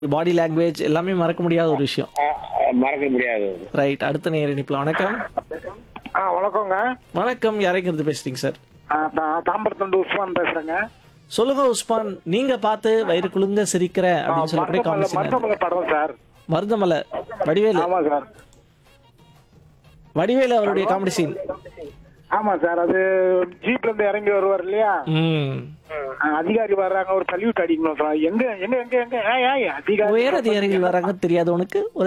body language எல்லாமே மறக்க முடியாத ஒரு விஷயம் ஆ, ஆ, மறக்க முடியாது ரைட் அடுத்த நேர இணைப்பில் வணக்கம் ஆ வணக்கங்க வணக்கம் யாரைங்கிறது பேசுறீங்க சார் ஆ, நான் தாம்பரத்துண்டு உஸ்மான் பேசுறேங்க சொல்லுங்க உஸ்மான் நீங்க பார்த்து வயிறு குலுங்க சிரிக்கிற ஆ, அப்படின்னு சொல்லக்கூடிய மருதமலை காமெடி மருதமலை படம் சார் மருதமலை வடிவேலு ஆமா சார் வடிவேலு அவருடைய காமெடி சீன் ஆமா சார் அது ஜீப்ல இருந்து இறங்கி வருவார் இல்லையா ம் ஆ, அதிகாரி வர்றாங்க ஒரு சல்யூட் அடிக்கணும் சார் எங்க எங்க எங்க எங்க ஏய், ஏய், அதிகாரி உயர் அதிகாரிகள் வராங்க தெரியாது உனக்கு ஒரு